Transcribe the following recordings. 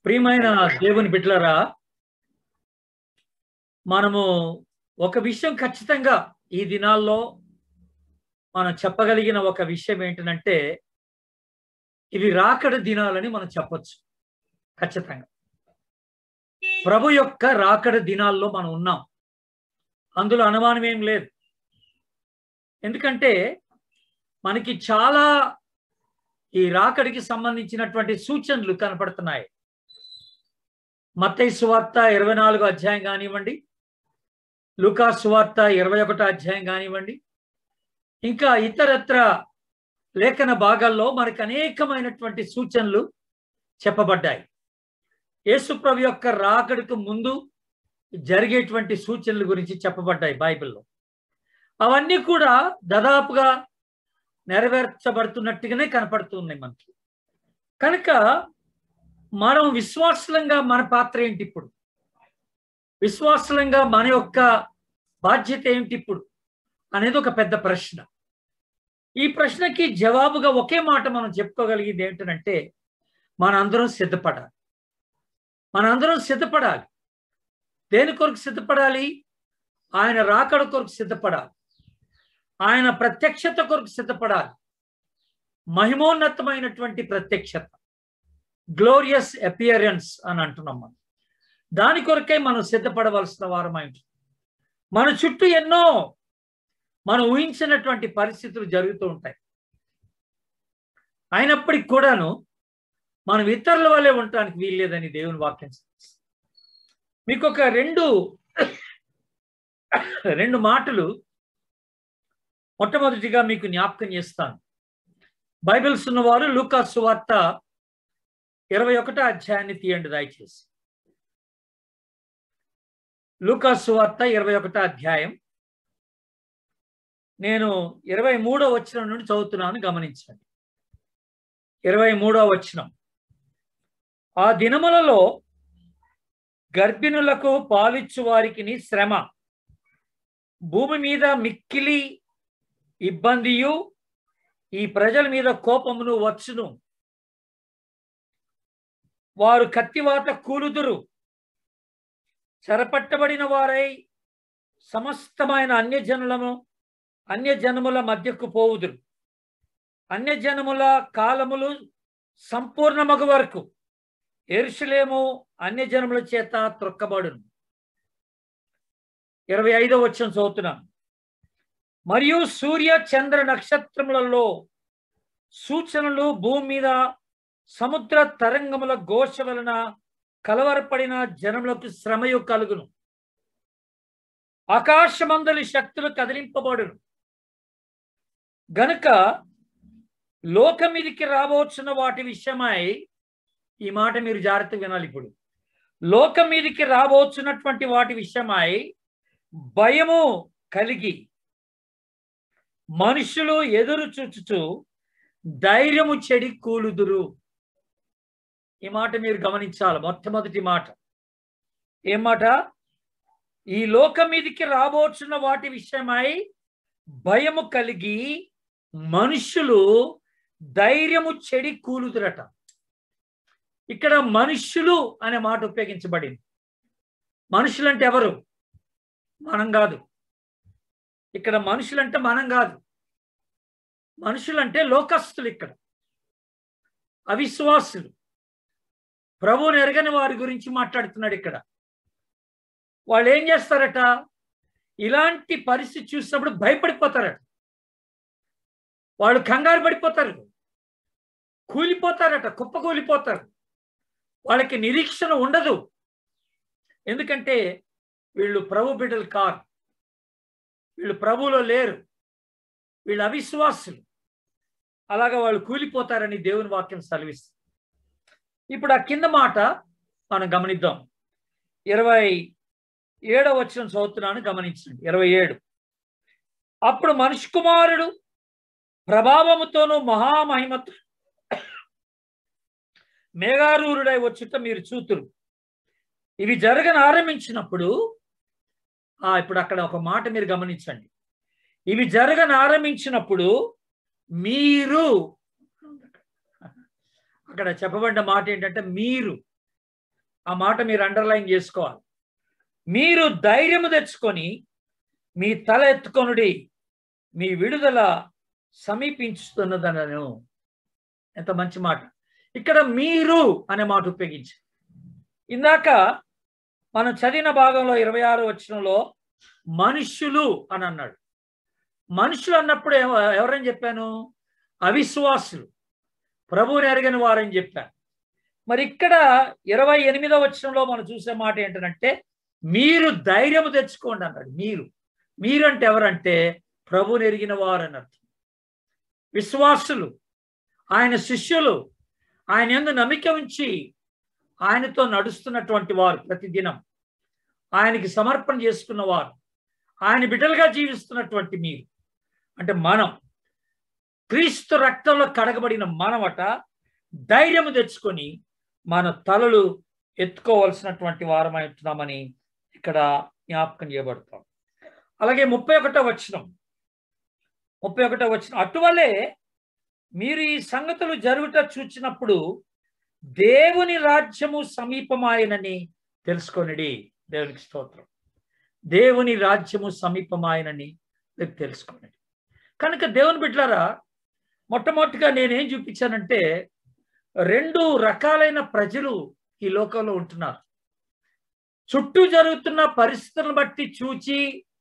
ప్రియమైన దేవుని బిడ్డలరా మనము ఒక విషయం ఖచ్చితంగా ఈ దినాల్లో మనం చెప్పగలిగిన ఒక విషయం ఏంటంటే ఇవి రాకడ దినాలని మనం చెప్పొచ్చు ఖచ్చితంగా ప్రభు యొక్క రాకడ దినాల్లో మనం ఉన్నాం అందులో అనుమానం ఏం లేదు ఎందుకంటే మనకి చాలా ఈ రాకడికి సంబంధించినటువంటి సూచనలు కనపడుతున్నాయి మత్తయి సువార్త ఇరవై నాలుగో అధ్యాయం కానివ్వండి లుకా సువార్త ఇరవై ఒకటో అధ్యాయం కానివ్వండి ఇంకా ఇతరత్ర లేఖన భాగాల్లో మనకు అనేకమైనటువంటి సూచనలు చెప్పబడ్డాయి యేసుప్రభు యొక్క రాకడికి ముందు జరిగేటువంటి సూచనల గురించి చెప్పబడ్డాయి బైబిల్లో అవన్నీ కూడా దాదాపుగా నెరవేర్చబడుతున్నట్టుగానే కనపడుతున్నాయి మనకి కనుక మనం విశ్వాసలంగా మన పాత్ర ఏంటి ఇప్పుడు విశ్వాసలంగా మన యొక్క బాధ్యత ఏంటి ఇప్పుడు అనేది ఒక పెద్ద ప్రశ్న ఈ ప్రశ్నకి జవాబుగా ఒకే మాట మనం చెప్పుకోగలిగింది ఏంటంటే మనందరం సిద్ధపడాలి మనందరం సిద్ధపడాలి దేని కొరకు సిద్ధపడాలి ఆయన రాకడ కొరకు సిద్ధపడాలి ఆయన ప్రత్యక్షత కొరకు సిద్ధపడాలి మహిమోన్నతమైనటువంటి ప్రత్యక్షత గ్లోరియస్ అపియరెన్స్ అని అంటున్నాం మనం దాని కొరకే మనం సిద్ధపడవలసిన వారమై ఉంటుంది మన చుట్టూ ఎన్నో మనం ఊహించినటువంటి పరిస్థితులు జరుగుతూ ఉంటాయి అయినప్పటికి కూడాను మనం ఇతరుల వల్లే ఉండటానికి వీల్లేదని దేవుని వాక్యం మీకు ఒక రెండు రెండు మాటలు మొట్టమొదటిగా మీకు జ్ఞాపకం చేస్తాను బైబిల్స్ ఉన్నవారు లూకా సువార్త ఇరవై ఒకటో అధ్యాయాన్ని తీయండి దయచేసి లూకా సువార్త ఇరవై ఒకటో అధ్యాయం నేను ఇరవై మూడో వచనం నుండి చదువుతున్నాను గమనించండి ఇరవై మూడో వచనం ఆ దినములలో గర్భిణులకు పాలిచ్చు వారికి శ్రమ భూమి మీద మిక్కిలి ఇబ్బందియు ఈ ప్రజల మీద కోపమును వచ్చును వారు కత్తివాత కూలుదురు చెరపట్టబడిన వారై సమస్తమైన అన్యజనులను అన్యజనముల మధ్యకు పోవుదురు అన్యజనముల కాలములు సంపూర్ణమగు వరకు ఎరుషులేము అన్యజనముల చేత త్రొక్కబడును ఇరవై ఐదో వచ్చిన చదువుతున్నాను మరియు సూర్య చంద్ర నక్షత్రములలో సూచనలు భూమి మీద సముద్ర తరంగముల ఘోష వలన కలవరపడిన జనములకు శ్రమయు కలుగును ఆకాశమందలి శక్తులు కదిలింపబడును గనుక లోకమిదికి రాబోచున్న వాటి విషయమై ఈ మాట మీరు జాగ్రత్త వినాలి ఇప్పుడు లోకం మీదికి రాబోచున్నటువంటి వాటి విషయమై భయము కలిగి మనుషులు ఎదురు చూచుచు ధైర్యము చెడి కూలుదురు ఈ మాట మీరు గమనించాలి మొట్టమొదటి మాట ఏం మాట ఈ లోకం మీదికి రాబోచున్న వాటి విషయమై భయము కలిగి మనుషులు ధైర్యము చెడి కూలుదురట ఇక్కడ మనుష్యులు అనే మాట ఉపయోగించబడింది మనుషులంటే ఎవరు మనం కాదు ఇక్కడ మనుషులంటే మనం కాదు మనుషులంటే లోకస్తులు ఇక్కడ అవిశ్వాసులు ప్రభువుని ఎరగని వారి గురించి మాట్లాడుతున్నాడు ఇక్కడ వాళ్ళు ఏం చేస్తారట ఇలాంటి పరిస్థితి చూసినప్పుడు భయపడిపోతారట వాళ్ళు కంగారు పడిపోతారు కూలిపోతారట కుప్ప కూలిపోతారు వాళ్ళకి నిరీక్షణ ఉండదు ఎందుకంటే వీళ్ళు ప్రభు బిడ్డలు కారు వీళ్ళు ప్రభువులో లేరు వీళ్ళు అవిశ్వాసులు అలాగా వాళ్ళు కూలిపోతారని దేవుని వాక్యం సెలవిస్తుంది ఇప్పుడు ఆ కింద మాట మనం గమనిద్దాం ఇరవై ఏడవ వచ్చిన చదువుతున్నాను గమనించండి ఇరవై ఏడు అప్పుడు మనిషి కుమారుడు ప్రభావముతోనూ మహామహిమతో మేఘారూరుడై వచ్చుట మీరు చూతురు ఇవి జరగని ఆరంభించినప్పుడు ఆ ఇప్పుడు అక్కడ ఒక మాట మీరు గమనించండి ఇవి జరగని ఆరంభించినప్పుడు మీరు అక్కడ చెప్పబడ్డ మాట ఏంటంటే మీరు ఆ మాట మీరు అండర్లైన్ చేసుకోవాలి మీరు ధైర్యము తెచ్చుకొని మీ తల ఎత్తుకొనుడి మీ విడుదల సమీపించుతున్నదనను ఎంత మంచి మాట ఇక్కడ మీరు అనే మాట ఉపయోగించి ఇందాక మనం చదివిన భాగంలో ఇరవై ఆరు వచ్చినలో మనుష్యులు అని అన్నాడు మనుషులు అన్నప్పుడు ఎవ- ఎవరని చెప్పాను అవిశ్వాసులు ప్రభువుని ఎరగని వారని చెప్పాను మరి ఇక్కడ ఇరవై ఎనిమిదో వచనంలో మనం చూసే మాట ఏంటంటే మీరు ధైర్యము తెచ్చుకోండి అన్నాడు మీరు మీరు అంటే ఎవరంటే ప్రభుని ఎరిగిన వారు అని అర్థం విశ్వాసులు ఆయన శిష్యులు ఆయన ఎందు నమ్మిక ఉంచి ఆయనతో నడుస్తున్నటువంటి వారు ప్రతిదినం ఆయనకి సమర్పణ చేసుకున్న వారు ఆయన బిడ్డలుగా జీవిస్తున్నటువంటి మీరు అంటే మనం క్రీస్తు రక్తంలో కడగబడిన మనమట ధైర్యము తెచ్చుకొని మన తలలు ఎత్తుకోవలసినటువంటి వారమై ఉంటున్నామని ఇక్కడ జ్ఞాపకం చేయబడతాం అలాగే ముప్పై ఒకటో వచనం ముప్పై ఒకటో వచనం అటువలే మీరు ఈ సంగతులు జరుగుట చూచినప్పుడు దేవుని రాజ్యము సమీపమాయనని తెలుసుకొనిడి దేవునికి స్తోత్రం దేవుని రాజ్యము సమీపమాయనని మీరు తెలుసుకోండి కనుక దేవుని బిడ్డలారా మొట్టమొదటిగా నేనేం చూపించానంటే రెండు రకాలైన ప్రజలు ఈ లోకంలో ఉంటున్నారు చుట్టూ జరుగుతున్న పరిస్థితులను బట్టి చూచి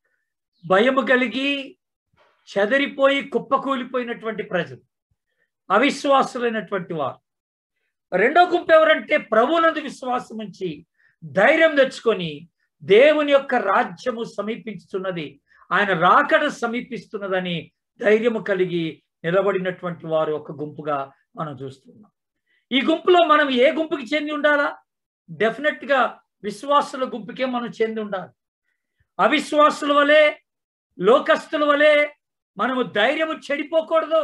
భయము కలిగి చెదరిపోయి కుప్పకూలిపోయినటువంటి ప్రజలు అవిశ్వాసులైనటువంటి వారు రెండో గుంపు ఎవరంటే ప్రభునందు విశ్వాసం ఉంచి ధైర్యం తెచ్చుకొని దేవుని యొక్క రాజ్యము సమీపించుతున్నది ఆయన రాకడ సమీపిస్తున్నదని ధైర్యము కలిగి నిలబడినటువంటి వారు ఒక గుంపుగా మనం చూస్తున్నాం ఈ గుంపులో మనం ఏ గుంపుకి చెంది ఉండాలా డెఫినెట్ గా విశ్వాసుల గుంపుకే మనం చెంది ఉండాలి అవిశ్వాసుల వలె లోకస్తుల వలె మనము ధైర్యము చెడిపోకూడదు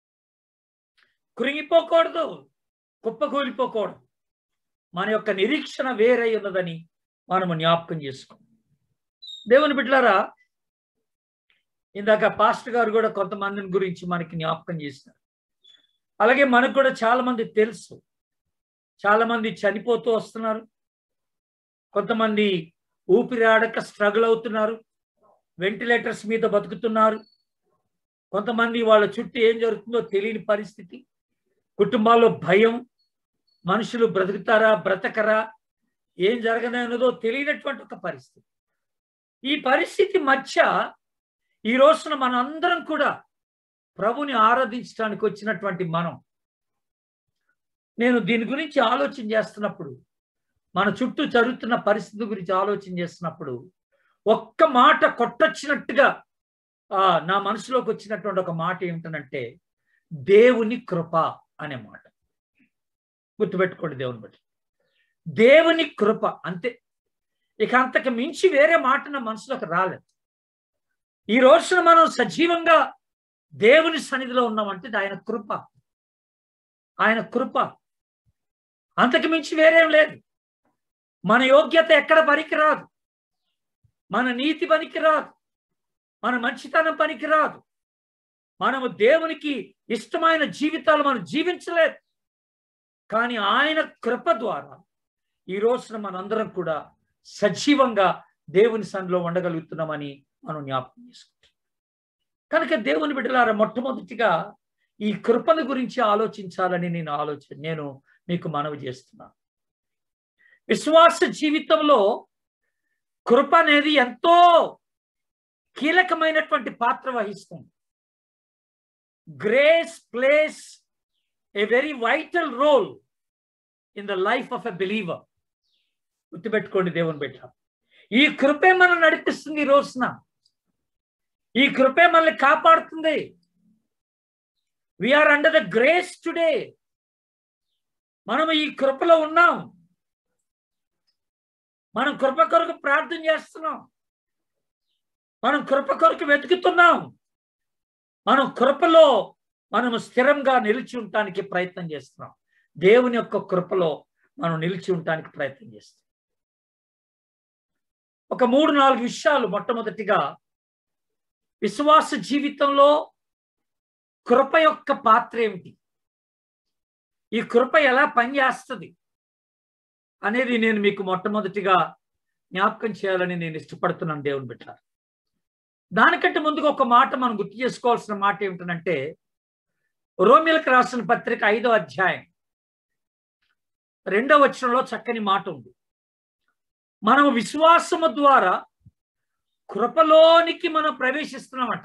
కృంగిపోకూడదు కుప్పకూలిపోకూడదు మన యొక్క నిరీక్షణ వేరై ఉన్నదని మనము జ్ఞాపకం చేసుకో దేవుని బిడ్డలారా ఇందాక పాస్టర్ గారు కూడా కొంతమందిని గురించి మనకి జ్ఞాపకం చేశారు అలాగే మనకు కూడా చాలా మంది తెలుసు చాలా మంది చనిపోతూ వస్తున్నారు కొంతమంది ఊపిరాడక స్ట్రగుల్ అవుతున్నారు వెంటిలేటర్స్ మీద బతుకుతున్నారు కొంతమంది వాళ్ళ చుట్టూ ఏం జరుగుతుందో తెలియని పరిస్థితి కుటుంబాల్లో భయం మనుషులు బ్రతుకుతారా బ్రతకరా ఏం జరగదన్నదో తెలియనటువంటి ఒక పరిస్థితి ఈ పరిస్థితి మధ్య ఈ రోజున మనందరం కూడా ప్రభుని ఆరాధించడానికి వచ్చినటువంటి మనం నేను దీని గురించి ఆలోచన చేస్తున్నప్పుడు మన చుట్టూ జరుగుతున్న పరిస్థితి గురించి ఆలోచన చేస్తున్నప్పుడు ఒక్క మాట కొట్టొచ్చినట్టుగా ఆ నా మనసులోకి వచ్చినటువంటి ఒక మాట ఏమిటనంటే దేవుని కృప అనే మాట గుర్తుపెట్టుకోండి దేవుని బట్టి దేవుని కృప అంతే ఇక అంతకు మించి వేరే మాట నా మనసులోకి రాలేదు ఈ రోజున మనం సజీవంగా దేవుని సన్నిధిలో ఉన్నామంటే ఇది ఆయన కృప ఆయన కృప అంతకు మించి వేరేం లేదు మన యోగ్యత ఎక్కడ పనికిరాదు మన నీతి పనికిరాదు మన మంచితనం పనికిరాదు మనము దేవునికి ఇష్టమైన జీవితాలు మనం జీవించలేదు కానీ ఆయన కృప ద్వారా ఈ రోజున మనందరం కూడా సజీవంగా దేవుని సన్నిలో ఉండగలుగుతున్నామని మనం జ్ఞాపకం చేసుకుంటాం కనుక దేవుని బిడ్డలారా మొట్టమొదటిగా ఈ కృపను గురించి ఆలోచించాలని నేను ఆలోచన నేను మీకు మనవి చేస్తున్నాను విశ్వాస జీవితంలో కృప అనేది ఎంతో కీలకమైనటువంటి పాత్ర వహిస్తుంది grace plays a very vital role in the life of a believer గుర్తుపెట్టుకోండి దేవుని బిడ్డ ఈ కృపే మనం నడిపిస్తుంది ఈ రోజున ఈ కృపే మనల్ని కాపాడుతుంది we are under the grace today మనం ఈ కృపలో ఉన్నాం మనం కృప కొరకు ప్రార్థన చేస్తున్నాం మనం కృప కొరకు వెతుకుతున్నాం మనం కృపలో మనం స్థిరంగా నిలిచి ఉండటానికి ప్రయత్నం చేస్తున్నాం దేవుని యొక్క కృపలో మనం నిలిచి ఉండటానికి ప్రయత్నం చేస్తాం ఒక మూడు నాలుగు విషయాలు మొట్టమొదటిగా విశ్వాస జీవితంలో కృప యొక్క పాత్ర ఏమిటి ఈ కృప ఎలా పనిచేస్తుంది అనేది నేను మీకు మొట్టమొదటిగా జ్ఞాపకం చేయాలని నేను ఇష్టపడుతున్నాను దేవుని బిడ్డ దానికంటే ముందుగా ఒక మాట మనం గుర్తు చేసుకోవాల్సిన మాట ఏమిటంటే రోమిలకు రాసిన పత్రిక ఐదో అధ్యాయం రెండవ వచనంలో చక్కని మాట ఉంది మనం విశ్వాసము ద్వారా కృపలోనికి మనం ప్రవేశిస్తున్నామట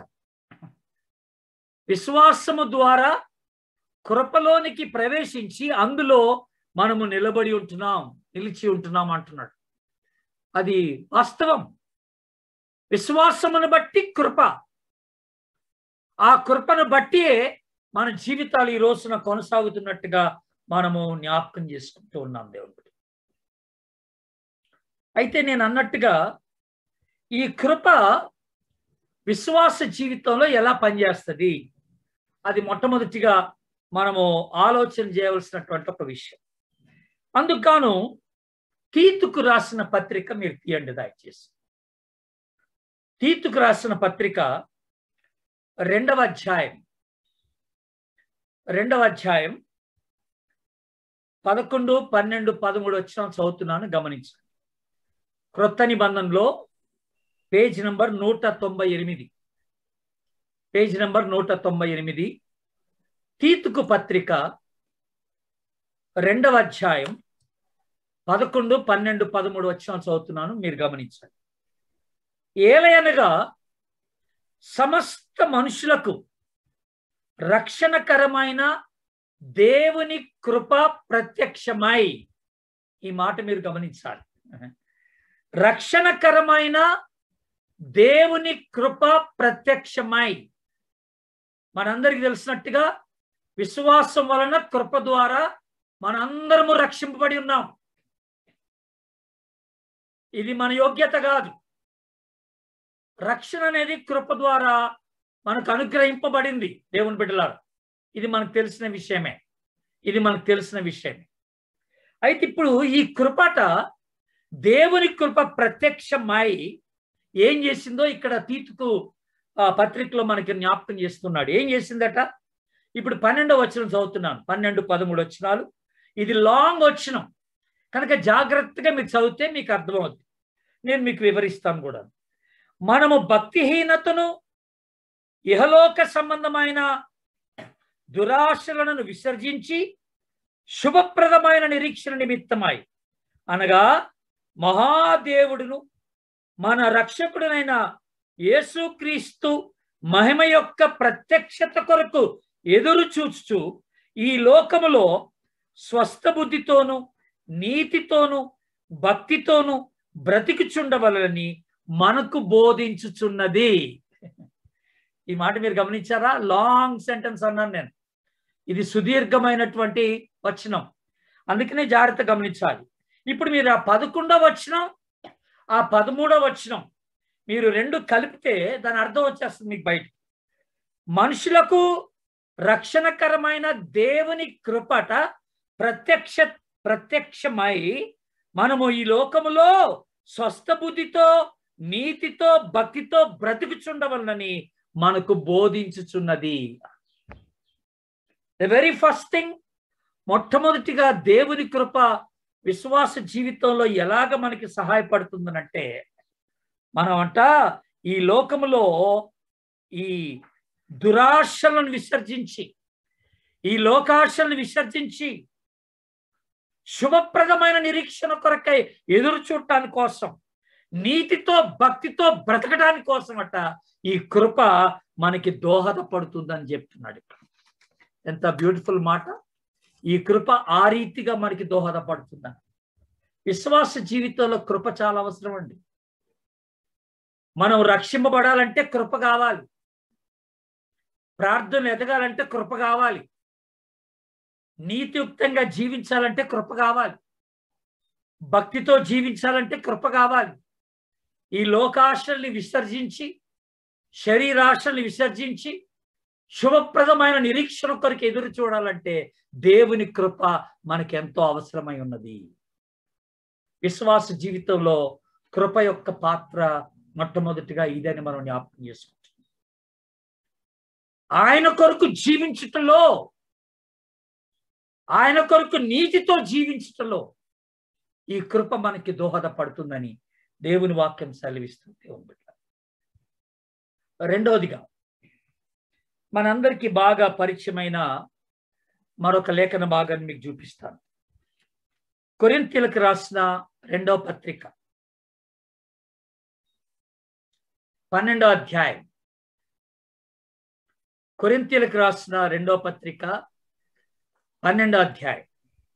విశ్వాసము ద్వారా కృపలోనికి ప్రవేశించి అందులో మనము నిలబడి ఉంటున్నాం నిలిచి ఉంటున్నాం అంటున్నాడు అది వాస్తవం విశ్వాసమును బట్టి కృప ఆ కృపను బట్టి మన జీవితాలు ఈ రోజున కొనసాగుతున్నట్టుగా మనము జ్ఞాపకం చేసుకుంటూ ఉన్నాం దేవుడు అయితే నేను అన్నట్టుగా ఈ కృప విశ్వాస జీవితంలో ఎలా పనిచేస్తుంది అది మొట్టమొదటిగా మనము ఆలోచన చేయవలసినటువంటి ఒక విషయం అందుకు తీతుకు రాసిన పత్రిక మీరు తీయండి దయచేసి తీతుకు రాసిన పత్రిక రెండవ అధ్యాయం రెండవ అధ్యాయం పదకొండు పన్నెండు పదమూడు వచ్చిన చదువుతున్నాను గమనించండి క్రొత్త నిబంధనలో పేజ్ నంబర్ నూట తొంభై ఎనిమిది పేజ్ నంబర్ నూట తొంభై ఎనిమిది తీతుకు పత్రిక రెండవ అధ్యాయం పదకొండు పన్నెండు పదమూడు వచ్చిన చదువుతున్నాను మీరు గమనించండి ఏలయనగా సమస్త మనుషులకు రక్షణకరమైన దేవుని కృప ప్రత్యక్షమై ఈ మాట మీరు గమనించాలి రక్షణకరమైన దేవుని కృప ప్రత్యక్షమై మనందరికి తెలిసినట్టుగా విశ్వాసం వలన కృప ద్వారా మనందరము రక్షింపబడి ఉన్నాం ఇది మన యోగ్యత కాదు రక్షణ అనేది కృప ద్వారా మనకు అనుగ్రహింపబడింది దేవుని బిడ్డలారు ఇది మనకు తెలిసిన విషయమే ఇది మనకు తెలిసిన విషయమే అయితే ఇప్పుడు ఈ కృపట దేవుని కృప ప్రత్యక్షమై ఏం చేసిందో ఇక్కడ తీతుకు పత్రికలో మనకి జ్ఞాపకం చేస్తున్నాడు ఏం చేసిందట ఇప్పుడు పన్నెండో వచనం చదువుతున్నాను పన్నెండు పదమూడు వచనాలు ఇది లాంగ్ వచనం కనుక జాగ్రత్తగా మీరు చదివితే మీకు అర్థమవుతుంది నేను మీకు వివరిస్తాను కూడా మనము భక్తిహీనతను ఇహలోక సంబంధమైన దురాశలను విసర్జించి శుభప్రదమైన నిరీక్షణ నిమిత్తమై అనగా మహాదేవుడును మన రక్షకుడునైన యేసుక్రీస్తు మహిమ యొక్క ప్రత్యక్షత కొరకు ఎదురు చూస్తూ ఈ లోకములో స్వస్థ బుద్ధితోనూ నీతితోనూ భక్తితోనూ బ్రతికిచుండవలని మనకు బోధించుచున్నది ఈ మాట మీరు గమనించారా లాంగ్ సెంటెన్స్ అన్నాను నేను ఇది సుదీర్ఘమైనటువంటి వచనం అందుకనే జాగ్రత్త గమనించాలి ఇప్పుడు మీరు ఆ పదకొండవ వచనం ఆ పదమూడవ వచనం మీరు రెండు కలిపితే దాని అర్థం వచ్చేస్తుంది మీకు బయట మనుషులకు రక్షణకరమైన దేవుని కృపట ప్రత్యక్ష ప్రత్యక్షమై మనము ఈ లోకములో స్వస్థ బుద్ధితో నీతితో భక్తితో బ్రతుకుచుండవలనని మనకు బోధించుచున్నది ద వెరీ ఫస్ట్ థింగ్ మొట్టమొదటిగా దేవుని కృప విశ్వాస జీవితంలో ఎలాగ మనకి సహాయపడుతుందనంటే మనం అంట ఈ లోకములో ఈ దురాశలను విసర్జించి ఈ లోకాశలను విసర్జించి శుభప్రదమైన నిరీక్షణ కొరకై ఎదురు చూడటానికి కోసం నీతితో భక్తితో బ్రతకడానికి కోసం అట ఈ కృప మనకి దోహదపడుతుందని చెప్తున్నాడు ఎంత బ్యూటిఫుల్ మాట ఈ కృప ఆ రీతిగా మనకి దోహదపడుతుందని విశ్వాస జీవితంలో కృప చాలా అవసరం అండి మనం రక్షింపబడాలంటే కృప కావాలి ప్రార్థన ఎదగాలంటే కృప కావాలి నీతియుక్తంగా జీవించాలంటే కృప కావాలి భక్తితో జీవించాలంటే కృప కావాలి ఈ లోకాశల్ని విసర్జించి శరీరాశల్ని విసర్జించి శుభప్రదమైన నిరీక్షణ కొరకు ఎదురు చూడాలంటే దేవుని కృప మనకి ఎంతో అవసరమై ఉన్నది విశ్వాస జీవితంలో కృప యొక్క పాత్ర మొట్టమొదటిగా ఇదని మనం జ్ఞాపకం చేసుకుంటాం ఆయన కొరకు జీవించుటలో ఆయన కొరకు నీతితో జీవించటంలో ఈ కృప మనకి దోహదపడుతుందని దేవుని వాక్యం సెలవిస్తుంది దేవుని బిడ్డ రెండవదిగా మనందరికీ బాగా పరిచయమైన మరొక లేఖన భాగాన్ని మీకు చూపిస్తాను కొరింతీలకు రాసిన రెండవ పత్రిక పన్నెండో అధ్యాయం కొరింతీలకు రాసిన రెండో పత్రిక పన్నెండో అధ్యాయం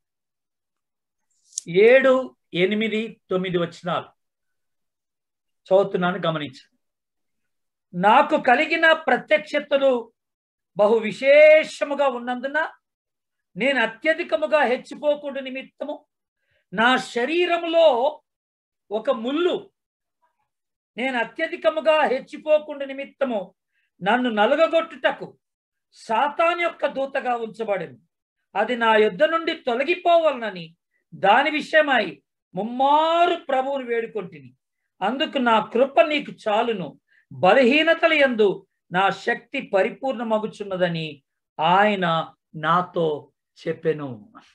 ఏడు ఎనిమిది తొమ్మిది వచనాలు చదువుతున్నాను గమనించండి నాకు కలిగిన ప్రత్యక్షతలు బహు విశేషముగా ఉన్నందున నేను అత్యధికముగా హెచ్చిపోకుండా నిమిత్తము నా శరీరములో ఒక ముళ్ళు నేను అత్యధికముగా హెచ్చిపోకుండా నిమిత్తము నన్ను నలుగగొట్టుటకు సాతాన్ యొక్క దూతగా ఉంచబడింది అది నా యుద్ధ నుండి తొలగిపోవాలనని దాని విషయమై ముమ్మారు ప్రభువుని వేడుకొంటిని అందుకు నా కృప నీకు చాలును బలహీనతల యందు నా శక్తి పరిపూర్ణమగుచున్నదని ఆయన నాతో చెప్పెను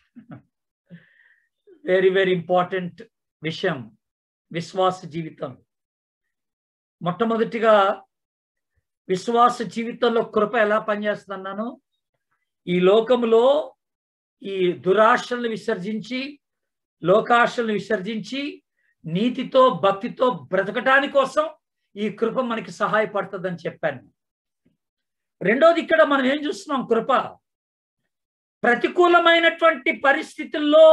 వెరీ వెరీ ఇంపార్టెంట్ విషయం విశ్వాస జీవితం మొట్టమొదటిగా విశ్వాస జీవితంలో కృప ఎలా పనిచేస్తున్నాను ఈ లోకములో ఈ దురాశలను విసర్జించి లోకాశలను విసర్జించి నీతితో భక్తితో బ్రతకటాని కోసం ఈ కృప మనకి సహాయపడుతుందని చెప్పాను రెండోది ఇక్కడ మనం ఏం చూస్తున్నాం కృప ప్రతికూలమైనటువంటి పరిస్థితుల్లో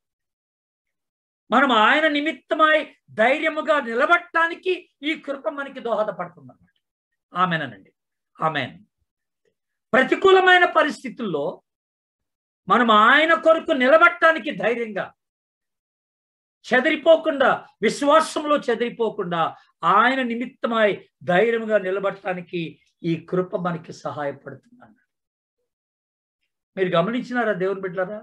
మనం ఆయన నిమిత్తమై ధైర్యముగా నిలబడటానికి ఈ కృప మనకి దోహదపడుతుంది అన్నమాట ఆమెనండి ఆమెన్ ప్రతికూలమైన పరిస్థితుల్లో మనం ఆయన కొరకు నిలబడటానికి ధైర్యంగా చెదిరిపోకుండా విశ్వాసంలో చెదిరిపోకుండా ఆయన నిమిత్తమై ధైర్యంగా నిలబడటానికి ఈ కృప మనకి సహాయపడుతుంది అన్నాడు మీరు గమనించినారా దేవుని బిడ్డలారా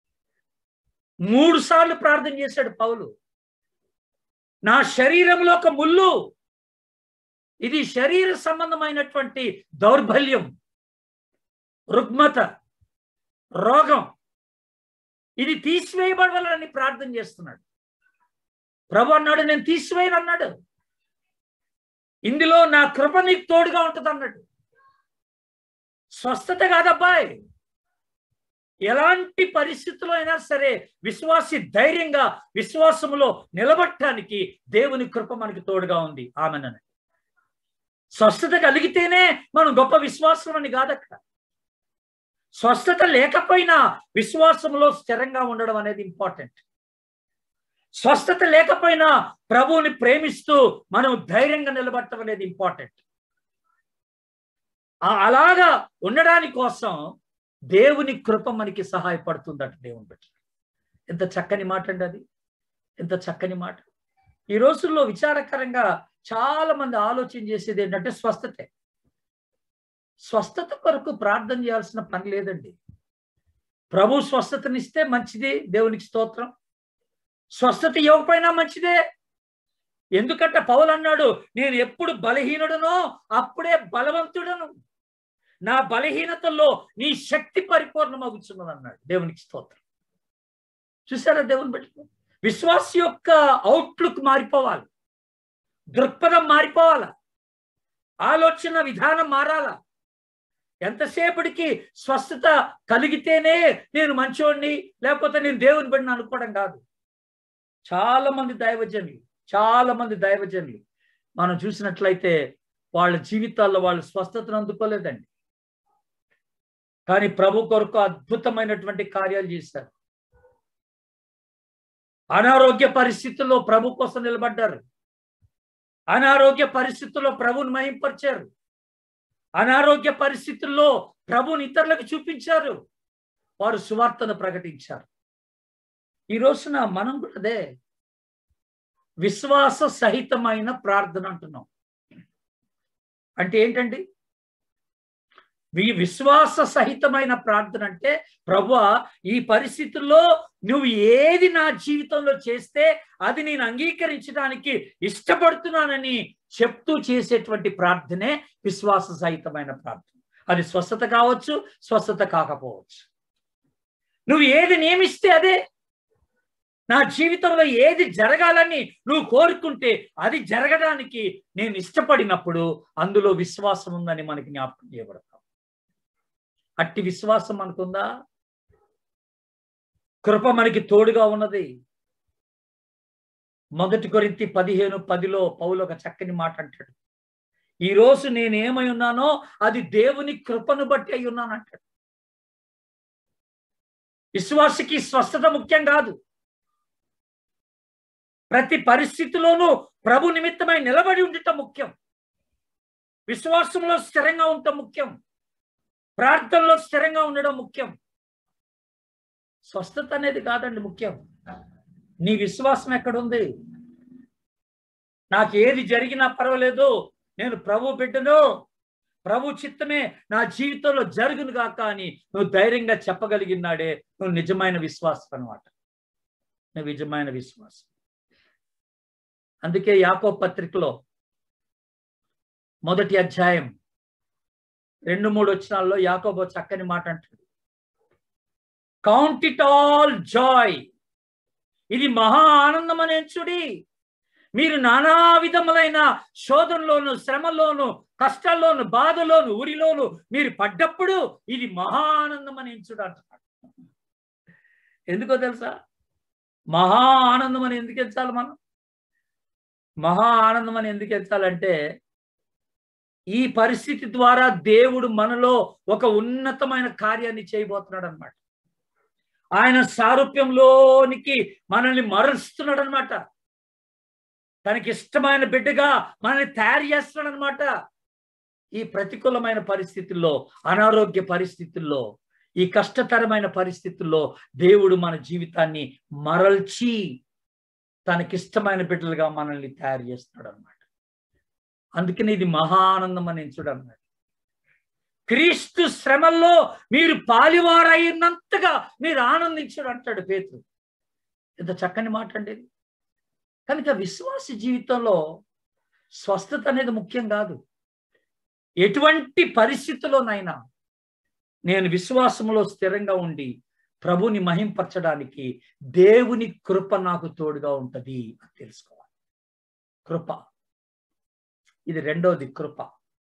మూడు సార్లు ప్రార్థన చేశాడు పౌలు నా శరీరంలో ఒక ముళ్ళు ఇది శరీర సంబంధమైనటువంటి దౌర్బల్యం రుగ్మత రోగం ఇది తీసివేయబడాలని ప్రార్థన చేస్తున్నాడు ప్రభు అన్నాడు నేను తీసివేయను అన్నాడు ఇందులో నా కృప నీకు తోడుగా ఉంటుంది అన్నాడు స్వస్థత కాదబ్బాయ్ ఎలాంటి పరిస్థితుల్లో అయినా సరే విశ్వాసి ధైర్యంగా విశ్వాసములో నిలబట్టడానికి దేవుని కృప మనకి తోడుగా ఉంది ఆమెనని స్వస్థత కలిగితేనే మనం గొప్ప విశ్వాసం అని కాదక్కడ స్వస్థత లేకపోయినా విశ్వాసంలో స్థిరంగా ఉండడం అనేది ఇంపార్టెంట్ స్వస్థత లేకపోయినా ప్రభువుని ప్రేమిస్తూ మనం ధైర్యంగా నిలబడటం అనేది ఇంపార్టెంట్ అలాగా ఉండడానికి కోసం దేవుని కృప మనకి సహాయపడుతుందట దేవుని బట్టి ఎంత చక్కని మాట అండి అది ఎంత చక్కని మాట ఈ రోజుల్లో విచారకరంగా చాలా మంది ఆలోచన చేసేది ఏంటంటే స్వస్థతే స్వస్థత కొరకు ప్రార్థన చేయాల్సిన పని లేదండి ప్రభు స్వస్థతనిస్తే మంచిది దేవునికి స్తోత్రం స్వస్థత ఇవ్వకపోయినా మంచిదే ఎందుకంటే పౌలు అన్నాడు నేను ఎప్పుడు బలహీనుడనో అప్పుడే బలవంతుడను నా బలహీనతల్లో నీ శక్తి పరిపూర్ణమగుచున్నది అన్నాడు దేవునికి స్తోత్రం చూసారా దేవుని బట్టి విశ్వాస యొక్క అవుట్లుక్ మారిపోవాలి దృక్పథం మారిపోవాలా ఆలోచన విధానం మారాలా ఎంతసేపటికి స్వస్థత కలిగితేనే నేను మంచోడిని లేకపోతే నేను దేవుని బిడ్డను అనుకోవడం కాదు చాలా మంది దైవజనులు చాలా మంది దైవజనులు మనం చూసినట్లయితే వాళ్ళ జీవితాల్లో వాళ్ళు స్వస్థతను అందుకోలేదండి కానీ ప్రభు కొరకు అద్భుతమైనటువంటి కార్యాలు చేశారు అనారోగ్య పరిస్థితుల్లో ప్రభు కోసం నిలబడ్డారు అనారోగ్య పరిస్థితుల్లో ప్రభుని మహింపరిచారు అనారోగ్య పరిస్థితుల్లో ప్రభుని ఇతరులకు చూపించారు వారు సువార్తను ప్రకటించారు ఈ రోజున మనం కూడా అదే విశ్వాస సహితమైన ప్రార్థన అంటున్నాం అంటే ఏంటండి ఈ విశ్వాస సహితమైన ప్రార్థన అంటే ప్రభు ఈ పరిస్థితుల్లో నువ్వు ఏది నా జీవితంలో చేస్తే అది నేను అంగీకరించడానికి ఇష్టపడుతున్నానని చెప్తూ చేసేటువంటి ప్రార్థనే విశ్వాస సహితమైన ప్రార్థన అది స్వస్థత కావచ్చు స్వస్థత కాకపోవచ్చు నువ్వు ఏది నియమిస్తే అదే నా జీవితంలో ఏది జరగాలని నువ్వు కోరుకుంటే అది జరగడానికి నేను ఇష్టపడినప్పుడు అందులో విశ్వాసం ఉందని మనకి జ్ఞాపకం చేయబడతాం అట్టి విశ్వాసం మనకుందా కృప మనకి తోడుగా ఉన్నది మొదటి కొరింతి పదిహేను పదిలో పౌలు ఒక చక్కని మాట అంటాడు ఈ రోజు నేను ఏమై ఉన్నానో అది దేవుని కృపను బట్టి అయి ఉన్నాను అంటాడు విశ్వాసకి స్వస్థత ముఖ్యం కాదు ప్రతి పరిస్థితిలోనూ ప్రభు నిమిత్తమై నిలబడి ఉండటం ముఖ్యం విశ్వాసంలో స్థిరంగా ఉండటం ముఖ్యం ప్రార్థనలో స్థిరంగా ఉండడం ముఖ్యం స్వస్థత అనేది కాదండి ముఖ్యం నీ విశ్వాసం ఎక్కడుంది నాకు ఏది జరిగినా పర్వాలేదు నేను ప్రభు బిడ్డను ప్రభు చిత్తమే నా జీవితంలో జరుగును కాక అని నువ్వు ధైర్యంగా చెప్పగలిగినాడే నువ్వు నిజమైన విశ్వాసం అనమాట నువ్వు నిజమైన విశ్వాసం అందుకే యాకో పత్రికలో మొదటి అధ్యాయం రెండు మూడు వచ్చినాల్లో యాకోబో చక్కని మాట అంటాడు కౌంట్ ఇట్ ఆల్ జాయ్ ఇది మహా ఆనందం అనేచుడి మీరు నానా విధములైన శోధనలోను శ్రమలోను కష్టాల్లోను బాధలోను ఊరిలోను మీరు పడ్డప్పుడు ఇది మహా ఆనందం అని ఎంచుడు అంటున్నాడు ఎందుకో తెలుసా మహా ఆనందం అని ఎందుకు ఎంచాలి మనం మహా ఆనందం అని ఎందుకు ఎంచాలంటే ఈ పరిస్థితి ద్వారా దేవుడు మనలో ఒక ఉన్నతమైన కార్యాన్ని చేయబోతున్నాడు అనమాట ఆయన సారూప్యంలోనికి మనల్ని మరుస్తున్నాడు అనమాట తనకి ఇష్టమైన బిడ్డగా మనల్ని తయారు చేస్తున్నాడు అనమాట ఈ ప్రతికూలమైన పరిస్థితుల్లో అనారోగ్య పరిస్థితుల్లో ఈ కష్టతరమైన పరిస్థితుల్లో దేవుడు మన జీవితాన్ని మరల్చి తనకిష్టమైన బిడ్డలుగా మనల్ని తయారు చేస్తున్నాడు అనమాట అందుకని ఇది మహా ఆనందం అని చూడన్నాడు క్రీస్తు శ్రమల్లో మీరు పాలివారైనంతగా మీరు ఆనందించడు అంటాడు పేతురు ఎంత చక్కని మాట అండి ఇది. కనుక విశ్వాస జీవితంలో స్వస్థత అనేది ముఖ్యం కాదు ఎటువంటి పరిస్థితుల్లోనైనా నేను విశ్వాసంలో స్థిరంగా ఉండి ప్రభుని మహింపరచడానికి దేవుని కృప నాకు తోడుగా ఉంటది అని తెలుసుకోవాలి కృప ఇది రెండవది కృప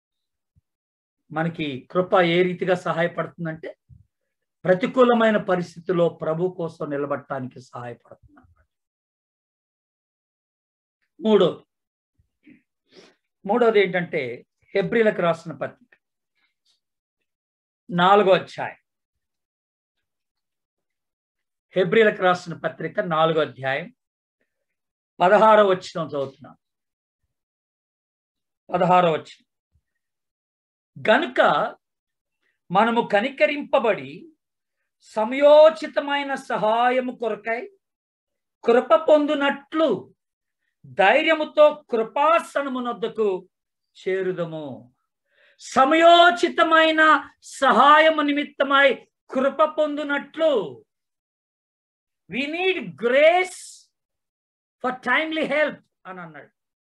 మనకి కృప ఏ రీతిగా సహాయపడుతుందంటే ప్రతికూలమైన పరిస్థితిలో ప్రభు కోసం నిలబడటానికి సహాయపడుతుంది అన్నమాట మూడోది మూడోది ఏంటంటే హెబ్రిలకు రాసిన పత్రిక నాలుగో అధ్యాయం హెబ్రిలకు రాసిన పత్రిక నాలుగో అధ్యాయం పదహారో వచ్చిన చదువుతున్నాం పదహారో వచ్చిన గనుక మనము కనికరింపబడి సమయోచితమైన సహాయము కొరకై కృప పొందునట్లు ధైర్యముతో కృపాసనమునొద్దకు చేరుదము సమయోచితమైన సహాయము నిమిత్తమై కృప పొందునట్లు we need grace for timely help అని అన్నాడు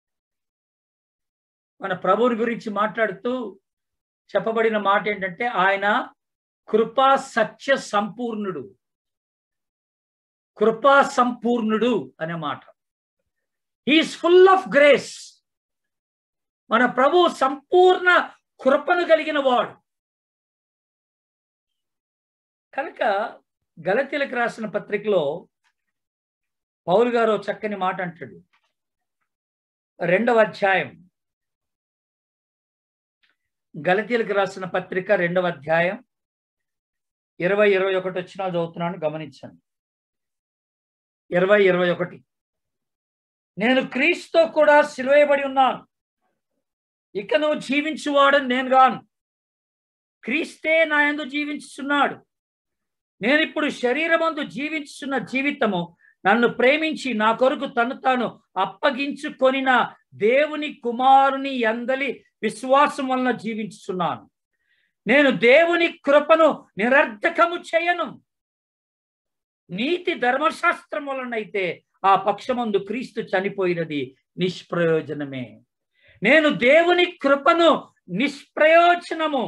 మన ప్రభువుని గురించి మాట్లాడుతూ చెప్పబడిన మాట ఏంటంటే ఆయన కృపా సత్య సంపూర్ణుడు కృపా సంపూర్ణుడు అనే మాట హీస్ ఫుల్ ఆఫ్ గ్రేస్ మన ప్రభు సంపూర్ణ కృపను కలిగిన వాడు కనుక గలతీలకు రాసిన పత్రికలో పౌలు గారు ఓ చక్కని మాట అంటాడు రెండవ అధ్యాయం గలతీలకు రాసిన పత్రిక రెండవ అధ్యాయం ఇరవై ఇరవై ఒకటి వచ్చినా చదువుతున్నాను గమనించండి ఇరవై ఇరవై ఒకటి నేను క్రీస్తుతో కూడా సిలువేయబడి ఉన్నాను ఇక నువ్వు జీవించువాడని నేను గాను క్రీస్తే నా యందు జీవించుచున్నాడు నేను ఇప్పుడు శరీరమందు జీవించుచున్న జీవితము నన్ను ప్రేమించి నా కొరకు తను తాను అప్పగించుకొనిన దేవుని కుమారుని ఎందలి విశ్వాసం వలన జీవించుచున్నాను నేను దేవుని కృపను నిరర్ధకము చేయను నీతి ధర్మశాస్త్రం వలనైతే ఆ పక్షమందు క్రీస్తు చనిపోయినది నిష్ప్రయోజనమే నేను దేవుని కృపను నిష్ప్రయోజనము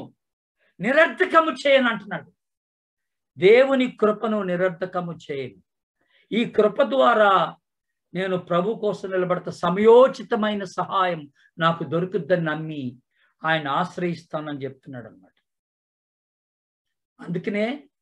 నిరర్ధకము చేయను అంటున్నాడు దేవుని కృపను నిరర్ధకము చేయను ఈ కృప ద్వారా నేను ప్రభు కోసం నిలబడతా సమయోచితమైన సహాయం నాకు దొరుకుద్దని నమ్మి ఆయన ఆశ్రయిస్తానని చెప్తున్నాడు అనమాట అందుకనే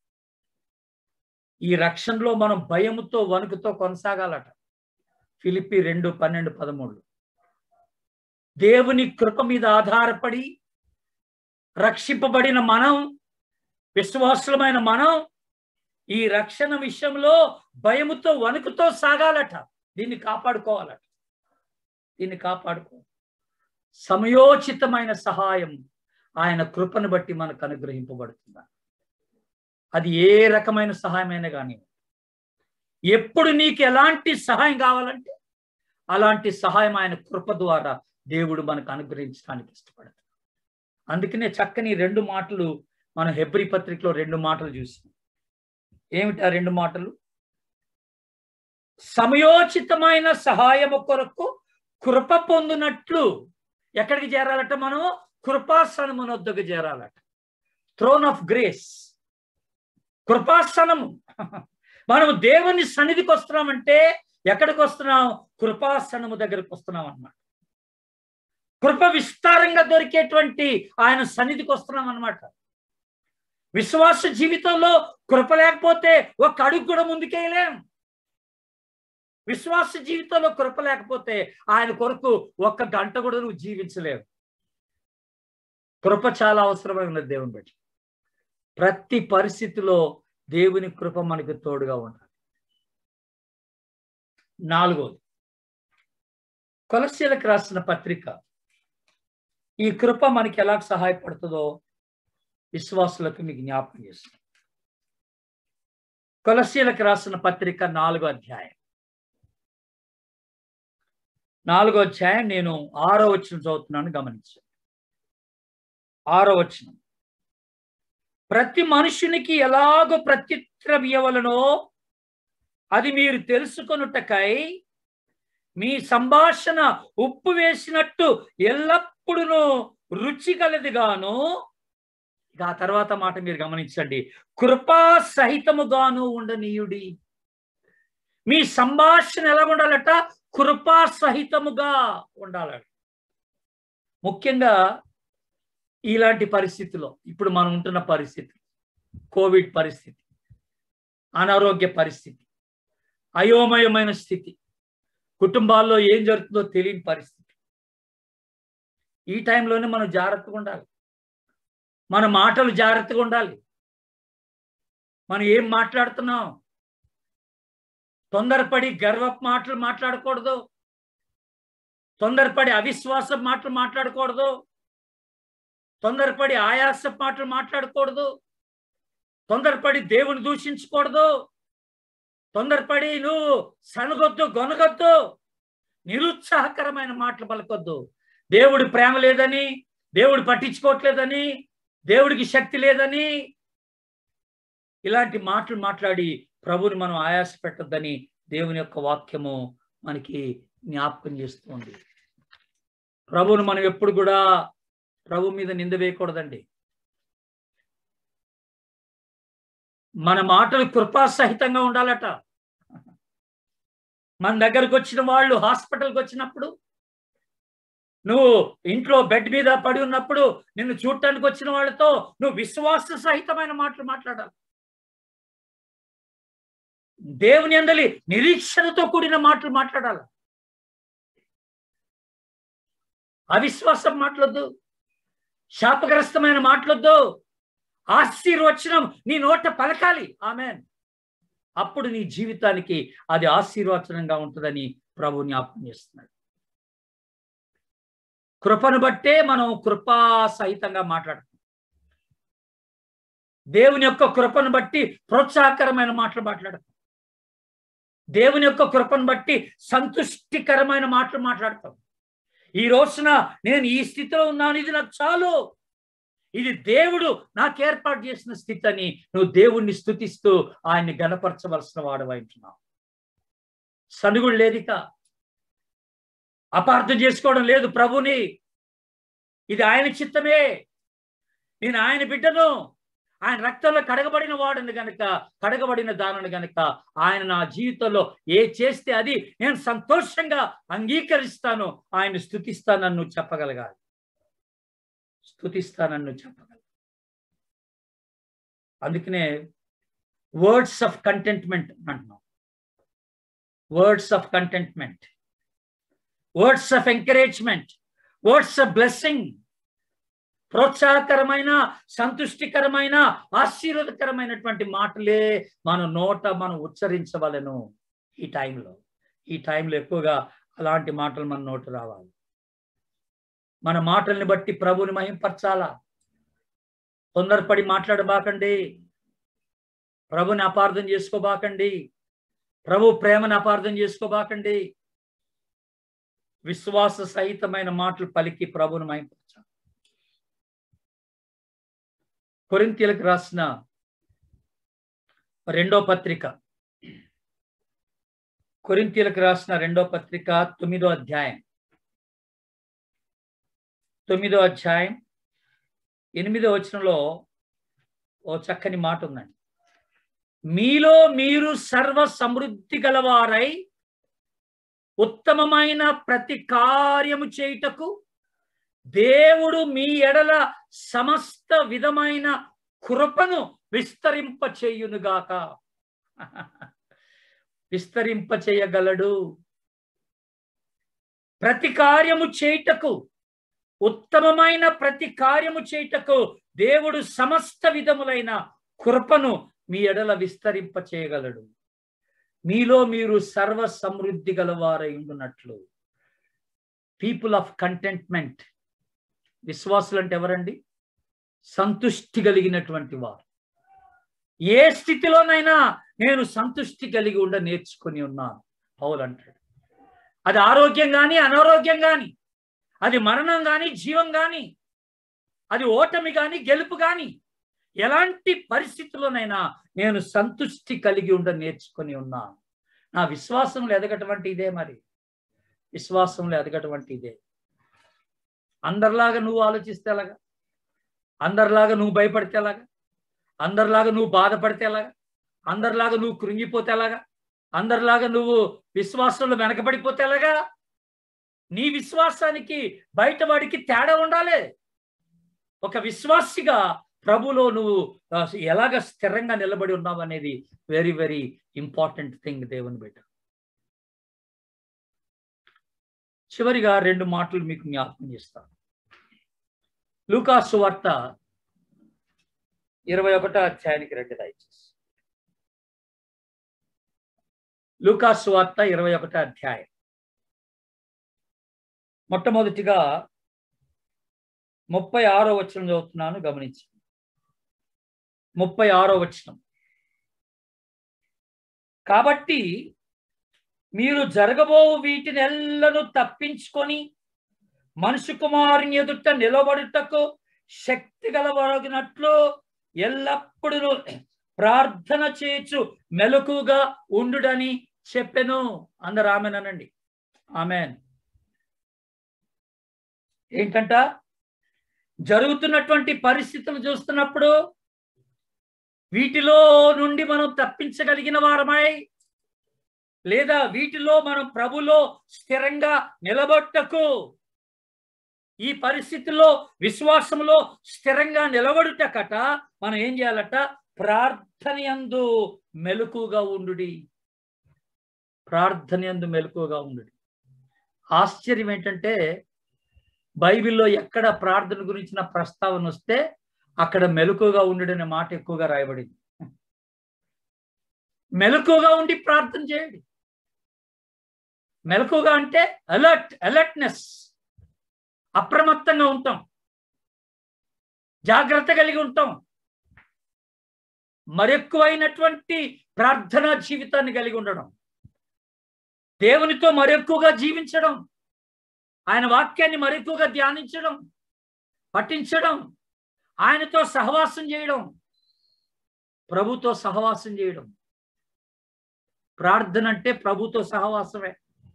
ఈ రక్షణలో మనం భయముతో వణుకుతో కొనసాగాలట ఫిలిప్పి రెండు పన్నెండు పదమూడు దేవుని కృప మీద ఆధారపడి రక్షింపబడిన మనం విశ్వాసులమైన మనం ఈ రక్షణ విషయంలో భయముతో వణుకుతో సాగాలట దీన్ని కాపాడుకోవాలట దీన్ని కాపాడుకో సమయోచితమైన సహాయం ఆయన కృపను బట్టి మనకు అనుగ్రహింపబడుతుంది అది ఏ రకమైన సహాయమైనా కానీ ఎప్పుడు నీకు ఎలాంటి సహాయం కావాలంటే అలాంటి సహాయం ఆయన కృప ద్వారా దేవుడు మనకు అనుగ్రహించడానికి ఇష్టపడతాడు అందుకనే చక్కని రెండు మాటలు మనం హెబ్రి పత్రికలో రెండు మాటలు చూసాం ఏమిటి ఆ రెండు మాటలు సమయోచితమైన సహాయము కొరకు కృప పొందినట్లు ఎక్కడికి చేరాలట మనం కృపాసనమునొద్దకు చేరాలట థ్రోన్ ఆఫ్ గ్రేస్ కృపాసనము మనం దేవుని సన్నిధికి వస్తున్నామంటే ఎక్కడికి వస్తున్నాం కృపాసనము దగ్గరికి వస్తున్నాం అన్నమాట కృప విస్తారంగా దొరికేటువంటి ఆయన సన్నిధికి వస్తున్నాం అన్నమాట విశ్వాస జీవితంలో కృప లేకపోతే ఒక అడుగు కూడా ముందుకేయలేం విశ్వాస జీవితంలో కృప లేకపోతే ఆయన కొరకు ఒక్క గంట కూడా నువ్వు జీవించలేవు కృప చాలా అవసరమైనది దేవుని బట్టి ప్రతి పరిస్థితిలో దేవుని కృప మనకు తోడుగా ఉండాలి నాలుగోది కొలసీలకు రాసిన పత్రిక ఈ కృప మనకి ఎలా సహాయపడుతుందో విశ్వాసులకు మీకు జ్ఞాపకం చేస్తుంది కొలసీలకు రాసిన పత్రిక నాలుగో అధ్యాయం నాలుగో అధ్యాయం నేను ఆరో వచ్చిన చదువుతున్నాను గమనించండి ఆరో వచ్చిన ప్రతి మనుషునికి ఎలాగో ప్రత్యుత్తరం ఇవ్వవలనో అది మీరు తెలుసుకొనుటకై మీ సంభాషణ ఉప్పు వేసినట్టు ఎల్లప్పుడూ రుచి కలదిగాను ఇక ఆ తర్వాత మాట మీరు గమనించండి కృపా సహితముగాను ఉండనీయుడి మీ సంభాషణ ఎలా ఉండాలట కృపా సహితముగా ఉండాలట ముఖ్యంగా ఇలాంటి పరిస్థితిలో ఇప్పుడు మనం ఉంటున్న పరిస్థితి కోవిడ్ పరిస్థితి అనారోగ్య పరిస్థితి అయోమయమైన స్థితి కుటుంబాల్లో ఏం జరుగుతుందో తెలియని పరిస్థితి ఈ టైంలోనే మనం జాగ్రత్తగా ఉండాలి మన మాటలు జాగ్రత్తగా ఉండాలి మనం ఏం మాట్లాడుతున్నాం తొందరపడి గర్వపు మాటలు మాట్లాడకూడదు తొందరపడి అవిశ్వాస మాటలు మాట్లాడకూడదు తొందరపడి ఆయాస మాటలు మాట్లాడకూడదు తొందరపడి దేవుని దూషించకూడదు తొందరపడి నువ్వు సనగొద్దు గొనగొద్దు నిరుత్సాహకరమైన మాటలు పలకొద్దు దేవుడి ప్రేమ లేదని దేవుడు పట్టించుకోవట్లేదని దేవుడికి శక్తి లేదని ఇలాంటి మాటలు మాట్లాడి ప్రభుని మనం ఆయాస పెట్టద్దని దేవుని యొక్క వాక్యము మనకి జ్ఞాపకం చేస్తుంది ప్రభుని మనం ఎప్పుడు కూడా ప్రభు మీద నింద వేయకూడదండి మన మాటలు కృపాసహితంగా ఉండాలట మన దగ్గరకు వచ్చిన వాళ్ళు హాస్పిటల్కి వచ్చినప్పుడు నువ్వు ఇంట్లో బెడ్ మీద పడి ఉన్నప్పుడు నిన్ను చూడటానికి వచ్చిన వాళ్ళతో నువ్వు విశ్వాస సహితమైన మాటలు మాట్లాడాలి దేవుని అందలి నిరీక్షణతో కూడిన మాటలు మాట్లాడాలి అవిశ్వాసం మాట్లాడొద్దు శాపగ్రస్తమైన మాటలొద్దు ఆశీర్వచనం నీ నోట పలకాలి ఆమె అప్పుడు నీ జీవితానికి అది ఆశీర్వచనంగా ఉంటుందని ప్రభు జ్ఞాపకం చేస్తున్నాడు కృపను బట్టే మనం కృపా సహితంగా మాట్లాడుతాం దేవుని యొక్క కృపను బట్టి ప్రోత్సాహకరమైన మాటలు మాట్లాడతాం దేవుని యొక్క కృపను బట్టి సంతుష్టికరమైన మాటలు మాట్లాడతాం ఈ రోజున నేను ఈ స్థితిలో ఉన్నాను ఇది నాకు చాలు ఇది దేవుడు నాకు ఏర్పాటు చేసిన స్థితి అని నువ్వు దేవుణ్ణి స్థుతిస్తూ ఆయన్ని గనపరచవలసిన వాడవైంటున్నావు సనుగుడు లేదిక అపార్థం చేసుకోవడం లేదు ప్రభుని ఇది ఆయన చిత్తమే నేను ఆయన బిడ్డను ఆయన రక్తంలో కడగబడిన వాడిని గనక కడగబడిన దానిని గనక ఆయన నా జీవితంలో ఏ చేస్తే అది నేను సంతోషంగా అంగీకరిస్తాను ఆయన స్థుతిస్తానన్ను చెప్పగలగాలి స్థుతిస్తానన్ను చెప్పగల అందుకనే వర్డ్స్ ఆఫ్ కంటెంట్మెంట్ అంటున్నాం words of contentment words of encouragement words of blessing ప్రోత్సాహకరమైన సంతుష్టికరమైన ఆశీర్వదకరమైనటువంటి మాటలే మన నోట మనం ఉచ్చరించవలను ఈ టైంలో ఈ టైంలో ఎక్కువగా అలాంటి మాటలు మన నోట రావాలి మన మాటల్ని బట్టి ప్రభుని మహింపరచాలా తొందరపడి మాట్లాడబాకండి ప్రభుని అపార్థం చేసుకోబాకండి ప్రభు ప్రేమను అపార్థం చేసుకోబాకండి విశ్వాస సహితమైన మాటలు పలికి ప్రభుని మహింపరచాలి కొరింతీలకు రాసిన రెండో పత్రిక కొరింతీలకు రాసిన రెండో పత్రిక తొమ్మిదో అధ్యాయం తొమ్మిదో అధ్యాయం ఎనిమిదో వచనంలో ఓ చక్కని మాట ఉందండి మీలో మీరు సర్వ సమృద్ధి గలవారై ఉత్తమమైన ప్రతి కార్యము చేయుటకు దేవుడు మీ ఎడల సమస్త విధమైన కృపను విస్తరింప చేయునుగాక విస్తరింప చేయగలడు ప్రతి కార్యము చేయుటకు ఉత్తమమైన ప్రతి కార్యము చేయుటకు దేవుడు సమస్త విధములైన కృపను మీ ఎడల విస్తరింప చేయగలడు మీలో మీరు సర్వ సమృద్ధి గలవారై ఉండునట్లు పీపుల్ ఆఫ్ కంటెంట్మెంట్ విశ్వాసులు అంటే ఎవరండి సంతుష్టి కలిగినటువంటి వారు ఏ స్థితిలోనైనా నేను సంతుష్టి కలిగి ఉండ నేర్చుకుని ఉన్నాను పౌలు అంటాడు అది ఆరోగ్యం కానీ అనారోగ్యం కానీ అది మరణం కానీ జీవం కానీ అది ఓటమి కానీ గెలుపు కానీ ఎలాంటి పరిస్థితుల్లోనైనా నేను సంతుష్టి కలిగి ఉండ నేర్చుకొని ఉన్నాను నా విశ్వాసంలో ఎదగటువంటి ఇదే మరి విశ్వాసంలో ఎదగటువంటి ఇదే అందరిలాగా నువ్వు ఆలోచిస్తే ఎలాగా అందరిలాగా నువ్వు భయపడితే ఎలాగా అందరిలాగా నువ్వు బాధపడితే ఎలాగా అందరిలాగా నువ్వు కృంగిపోతే ఎలాగా అందరిలాగా నువ్వు విశ్వాసంలో వెనకబడిపోతే ఎలాగా నీ విశ్వాసానికి బయటవాడికి తేడా ఉండాలి ఒక విశ్వాసిగా ప్రభులో నువ్వు ఆ, ఎలాగ స్థిరంగా నిలబడి ఉన్నావు అనేది వెరీ వెరీ ఇంపార్టెంట్ థింగ్ దేవుని బిడ్డ చివరిగా రెండు మాటలు మీకు జ్ఞాపకం చేస్తాను లూకాసు వార్త ఇరవై ఒకటో అధ్యాయానికి రెండు దయచేసి లూకాసు వార్త ఇరవై ఒకటో అధ్యాయం మొట్టమొదటిగా ముప్పై ఆరో వచనం చదువుతున్నాను గమనించి ముప్పై ఆరో వచనం కాబట్టి మీరు జరగబో వీటిని ఎల్లను తప్పించుకొని మనుషు కుమారుని ఎదుట నిలబడుటకు శక్తి గలవరగినట్లు ఎల్లప్పుడూ ప్రార్థన చేయొచ్చు మెలకుగా ఉండుడని చెప్పెను అందరు ఆమెనండి ఆమెన్ ఏంటంట జరుగుతున్నటువంటి పరిస్థితులు చూస్తున్నప్పుడు వీటిలో నుండి మనం తప్పించగలిగిన వారమై లేదా వీటిలో మనం ప్రభులో స్థిరంగా నిలబట్టకు ఈ పరిస్థితుల్లో విశ్వాసంలో స్థిరంగా నిలబడుటకట మనం ఏం చేయాలట ప్రార్థనయందు మెలకుగా ఉండుడి ప్రార్థనయందు మెలకుగా ఉండుడి ఆశ్చర్యం ఏంటంటే బైబిల్లో ఎక్కడ ప్రార్థన గురించిన ప్రస్తావన వస్తే అక్కడ మెలకుగా ఉండడనే మాట ఎక్కువగా రాయబడింది మెలకుగా ఉండి ప్రార్థన చేయండి మెలకుగా అంటే అలర్ట్ అలర్ట్నెస్ అప్రమత్తంగా ఉంటాం జాగ్రత్త కలిగి ఉంటాం మరెక్కువైనటువంటి ప్రార్థనా జీవితాన్ని కలిగి ఉండడం దేవునితో మరెక్కువగా జీవించడం ఆయన వాక్యాన్ని మరెక్కువగా ధ్యానించడం పఠించడం ఆయనతో సహవాసం చేయడం ప్రభుతో సహవాసం చేయడం ప్రార్థన అంటే ప్రభుతో సహవాసమే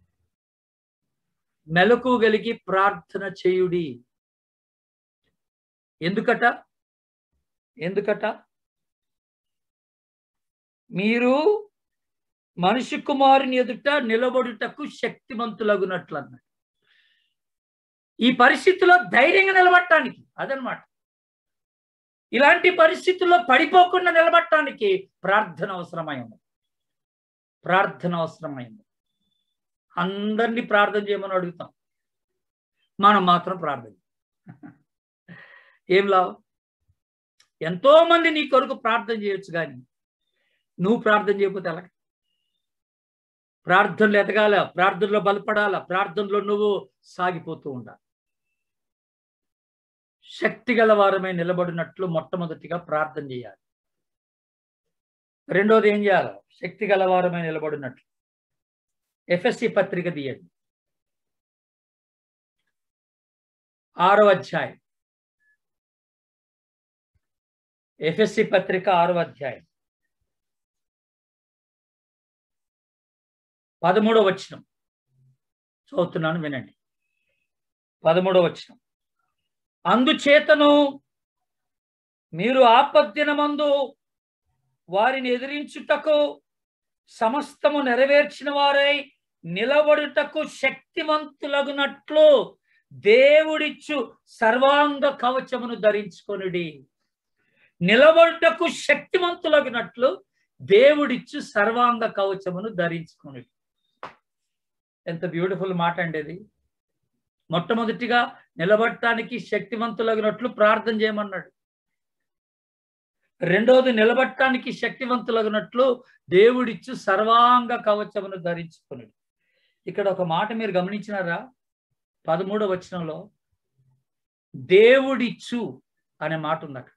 మెలకు కలిగి ప్రార్థన చేయుడి ఎందుకట ఎందుకట మీరు మనిషి కుమారుని ఎదుట నిలబడుటకు శక్తిమంతులగునట్లు అన్నాడు ఈ పరిస్థితిలో ధైర్యంగా నిలబడటానికి అదనమాట ఇలాంటి పరిస్థితుల్లో పడిపోకుండా నిలబడటానికి ప్రార్థన అవసరమైంది ప్రార్థన అవసరమైంది అందరినీ ప్రార్థన చేయమని అడుగుతాం మనం మాత్రం ప్రార్థన చేయం. ఏం లాభం ఎంతో మంది నీ కొరకు ప్రార్థన చేయొచ్చు కానీ నువ్వు ప్రార్థన చేయకపోతే ఎలా ప్రార్థనలు ఎదగాల ప్రార్థనలో బలపడాల ప్రార్థనలో నువ్వు సాగిపోతూ ఉండాలి శక్తి గలవారమై నిలబడినట్లు మొట్టమొదటిగా ప్రార్థన చేయాలి రెండోది ఏం చేయాలి శక్తి గలవారమై నిలబడినట్లు ఎఫ్ఎస్సి పత్రిక తీయండి ఆరో అధ్యాయం ఎఫ్ఎస్సి పత్రిక ఆరో అధ్యాయం పదమూడవ వచనం చదువుతున్నాను వినండి పదమూడవ వచనం అందుచేతను మీరు ఆపద్దినమందు వారిని ఎదిరించుటకు సమస్తము నెరవేర్చిన వారై నిలబడుటకు శక్తివంతులగునట్లు దేవుడిచ్చు సర్వాంగ కవచమును ధరించుకొనుడి నిలబడుటకు శక్తివంతులగినట్లు దేవుడిచ్చు సర్వాంగ కవచమును ధరించుకొనుడి ఎంత బ్యూటిఫుల్ మాట అండి ఇది మొట్టమొదటిగా నిలబడటానికి శక్తివంతులగినట్లు ప్రార్థన చేయమన్నాడు రెండోది నిలబడటానికి శక్తివంతులగినట్లు దేవుడిచ్చు సర్వాంగ కవచమును ధరించుకున్నాడు ఇక్కడ ఒక మాట మీరు గమనించినారా పదమూడవ వచనంలో దేవుడిచ్చు అనే మాట ఉంది అక్కడ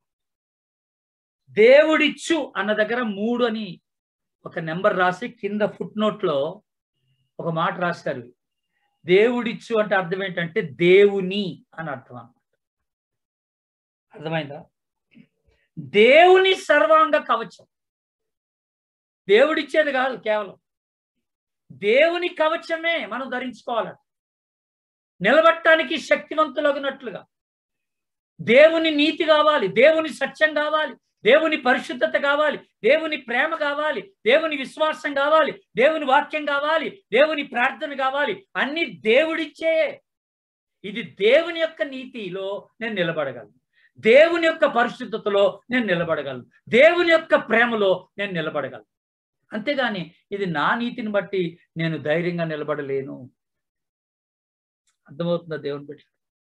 దేవుడిచ్చు అన్న దగ్గర మూడు అని ఒక నెంబర్ రాసి కింద ఫుట్ నోట్లో ఒక మాట రాశారు దేవుడిచ్చు అంటే అర్థం ఏంటంటే దేవుని అని అర్థం అన్నమాట అర్థమైందా దేవుని సర్వాంగ కవచం దేవుడిచ్చేది కాదు కేవలం దేవుని కవచమే మనం ధరించుకోవాలి నిలబట్టడానికి శక్తివంతులగినట్లుగా దేవుని నీతి కావాలి దేవుని సత్యం కావాలి దేవుని పరిశుద్ధత కావాలి దేవుని ప్రేమ కావాలి దేవుని విశ్వాసం కావాలి దేవుని వాక్యం కావాలి దేవుని ప్రార్థన కావాలి అన్ని దేవుడిచ్చే ఇది దేవుని యొక్క నీతిలో నేను నిలబడగలను దేవుని యొక్క పరిశుద్ధతలో నేను నిలబడగలను దేవుని యొక్క ప్రేమలో నేను నిలబడగలను అంతేగాని ఇది నా నీతిని బట్టి నేను ధైర్యంగా నిలబడలేను అర్థమవుతుందా దేవుని బట్టి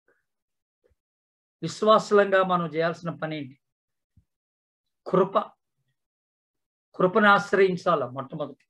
విశ్వాసలంగా మనం చేయాల్సిన పని ఏంటి కృప కృపను ఆశ్రయించాల మొట్టమొదటి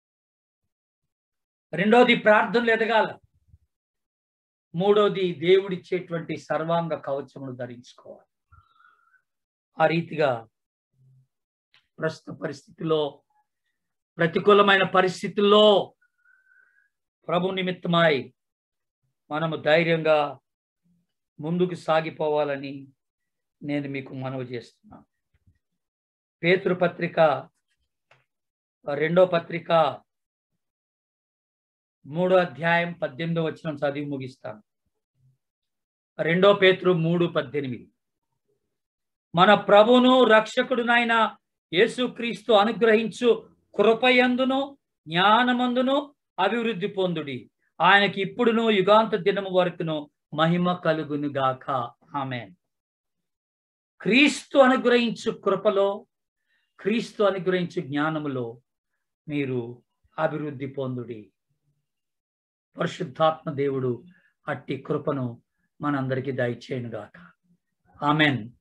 రెండోది ప్రార్థనలు ఎదగాల మూడోది దేవుడిచ్చేటువంటి సర్వాంగ కవచమును ధరించుకోవాలి ఆ రీతిగా ప్రస్తుత పరిస్థితిలో ప్రతికూలమైన పరిస్థితుల్లో ప్రభు నిమిత్తమై మనము ధైర్యంగా ముందుకు సాగిపోవాలని నేను మీకు మనవి చేస్తున్నాను పేతృ పత్రిక రెండో పత్రిక మూడో అధ్యాయం పద్దెనిమిదో వచ్చిన చదివి ముగిస్తాను రెండో పేతృ మూడు పద్దెనిమిది మన ప్రభును రక్షకుడునైన యేసుక్రీస్తు అనుగ్రహించు కృపయందును జ్ఞానమందును అభివృద్ధి పొందుడి ఆయనకి ఇప్పుడును యుగాంత దినము వరకును మహిమ కలుగును గాక ఆమె క్రీస్తు అనుగ్రహించు కృపలో క్రీస్తు అనుగ్రహించు జ్ఞానములో మీరు అభివృద్ధి పొందుడి పరిశుద్ధాత్మ దేవుడు అట్టి కృపను మనందరికీ దయచేయను గాక ఆమెన్